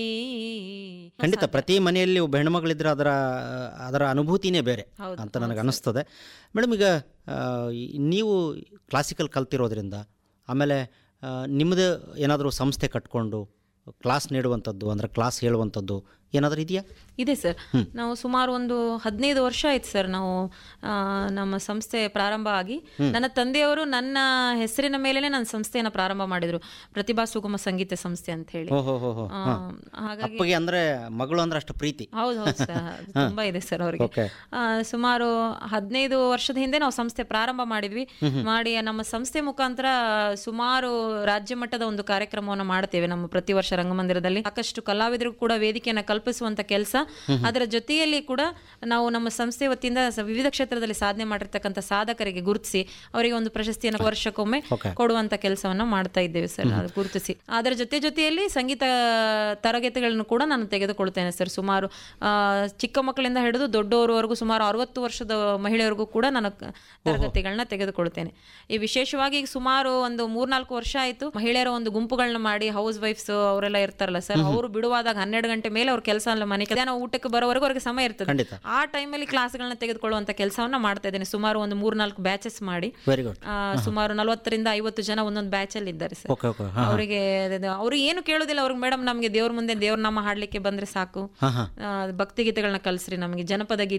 ಖಂಡಿತ ಪ್ರತಿ ಮನೆಯಲ್ಲಿ ಒಬ್ಬ ಹೆಣ್ಮಗಳಿದ್ರೆ ಅದರ ಅದರ ಅನುಭೂತಿನೇ ಬೇರೆ ಹೌದು, ಅಂತ ನನಗೆ ಅನಿಸ್ತದೆ ಮೇಡಮ್ ಈಗ ಆ, ಈ- ನೀವು ಕ್ಲಾಸಿಕಲ್ ಕಲ್ತಿರೋದ್ರಿಂದ ಆಮೇಲೆ ಆ, ನಿಮ್ಮದು ಏನಾದರೂ ಸಂಸ್ಥೆ ಕಟ್ಕೊಂಡು ಕ್ಲಾಸ್ ನೀಡುವಂಥದ್ದು ಅಂದರೆ ಕ್ಲಾಸ್ ಹೇಳುವಂಥದ್ದು ಏನಾದರೂ ಇದೆಯಾ ಇದೆ ಸರ್ ನಾವು ಸುಮಾರು ಒಂದು ಹದಿನೈದು ವರ್ಷ ಆಯ್ತು ಸರ್ ನಾವು ಆ, ನಮ್ಮ ಸಂಸ್ಥೆ ಪ್ರಾರಂಭ ಆಗಿ ನನ್ನ ತಂದೆಯವರು ನನ್ನ ಹೆಸರಿನ ಮೇಲೆನೆ ನನ್ನ ಸಂಸ್ಥೆಯನ್ನು ಪ್ರಾರಂಭ ಮಾಡಿದ್ರು ಪ್ರತಿಭಾ ಸುಗಮ ಸಂಗೀತ ಸಂಸ್ಥೆ ಅಂತ ಹೇಳಿ ಓಹೋ ಹೋ ಹೋ ಆ, ಹಾಗಾಗಿ ಅಪ್ಪಗೆ ಅಂದರೆ ಮಗಳು ಅಂದ್ರೆ ಅಷ್ಟು ಪ್ರೀತಿ ಹೌದು ಹೌದು ಸರ್ ಅದು ತುಂಬಾ ಇದೆ ಸರ್ ಅವರಿಗೆ ಓಕೆ ಸುಮಾರು ಹದಿನೈದು ವರ್ಷದ ಹಿಂದೆ ನಾವು ಸಂಸ್ಥೆ ಪ್ರಾರಂಭ ಮಾಡಿದ್ವಿ ಮಾಡಿ ನಮ್ಮ ಸಂಸ್ಥೆ ಮುಖಾಂತರ ಸುಮಾರು ರಾಜ್ಯ ಮಟ್ಟದ ಒಂದು ಕಾರ್ಯಕ್ರಮವನ್ನು ಮಾಡ್ತೇವೆ ನಮ್ಮ ಪ್ರತಿ ವರ್ಷ ರಂಗಮಂದಿರದಲ್ಲಿ ಸಾಕಷ್ಟು ಕಲಾವಿದರಿಗೂ ಕೂಡ ವೇದಿಕೆಯನ್ನು ಕಲ್ಪಿಸುವಂತ ಕೆಲಸ ಅದರ ಜೊತೆಯಲ್ಲಿ ಕೂಡ ನಾವು ನಮ್ಮ ಸಂಸ್ಥೆ ವತಿಯಿಂದ ಸ- ವಿವಿಧ ಕ್ಷೇತ್ರದಲ್ಲಿ ಸಾಧನೆ ಮಾಡಿರ್ತಕ್ಕಂಥ ಸಾಧಕರಿಗೆ ಗುರುತಿಸಿ ಅವರಿಗೆ ಒಂದು ಪ್ರಶಸ್ತಿಯನ್ನು ವರ್ಷಕ್ಕೊಮ್ಮೆ Okay. ಕೊಡುವಂತ ಕೆಲಸವನ್ನ ಮಾಡ್ತಾ ಇದ್ದೇವೆ ಸರ್ ಅದು ಗುರುತಿಸಿ ಅದರ ಜೊತೆ ಜೊತೆಯಲ್ಲಿ ಸಂಗೀತ ತರಗತಿಗಳನ್ನು ಕೂಡ ನಾನು ತೆಗೆದುಕೊಳ್ತೇನೆ ಸರ್ ಸುಮಾರು ಆ, ಚಿಕ್ಕ ಮಕ್ಕಳಿಂದ ಹಿಡಿದು ದೊಡ್ಡವರವರೆಗೂ ಸುಮಾರು ಅರವತ್ತು ವರ್ಷದ ಮಹಿಳೆಯರಿಗೂ ಕೂಡ ನಾನು ಕ- ತರಗತಿಗಳನ್ನ ತೆಗೆದುಕೊಳ್ತೇನೆ ಈ ವಿಶೇಷವಾಗಿ ಈಗ ಸುಮಾರು ಒಂದು ಮೂರ್ನಾಲ್ಕು ವರ್ಷ ಆಯ್ತು ಮಹಿಳೆಯರ ಒಂದು ಗುಂಪುಗಳನ್ನ ಮಾಡಿ ಹೌಸ್ ವೈಫ್ಸ್ ಅವರೆಲ್ಲ ಇರ್ತಾರಲ್ಲ ಸರ್ ಅವರು ಬಿಡುವಾದಾಗ ಹನ್ನೆರಡು ಗಂಟೆ ಮೇಲೆ ಅವ್ರ ಕೆಲಸ ಎಲ್ಲ ಮನೆ ಮಧ್ಯಾಹ್ನ ಊಟಕ್ಕೆ ಬರೋವರೆಗೂ ಅವ್ರಿಗೆ ಸಮಯ ಇರ್ತದೆ ಖಂಡಿತ ಆ ಟೈಮಲ್ಲಿ ಕ್ಲಾಸ್ಗಳನ್ನ ತೆಗೆದುಕೊಳ್ಳುವಂತ ಕೆಲಸವನ್ನ ಮಾಡ್ತಾ ಇದ್ದೇನೆ ಸುಮಾರು ಒಂದು ಮೂರ್ನಾಲ್ಕು ಬ್ಯಾಚಸ್ ಮಾಡಿ ವೆರಿ ಗುಡ್ ಆ, ಸುಮಾರು ನಲವತ್ತರಿಂದ ಐವತ್ತು ಜನ ಒಂದೊಂದು ಬ್ಯಾಚ್ ಅಲ್ಲಿ ಇದ್ದಾರೆ ಸರ್ ಓಕೆ ಓಕೆ ಹಾಂ ಅವರಿಗೆ ಅವ್ರು ಏನು ಕೇಳೋದಿಲ್ಲ ಅವ್ರಿಗೆ ಮೇಡಮ್ ನಮಗೆ ದೇವ್ರ ಮುಂದೆ ದೇವ್ರ ನಾಮ ಹಾಡ್ಲಿಕ್ಕೆ ಬಂದ್ರೆ ಸಾಕು ಹಾಂ ಹಾಂ ಆ, ಭಕ್ತಿಗೀತೆಗಳನ್ನ ಕಲಿಸ್ರಿ ನಮಗೆ ಜನಪದ ಗೀತೆ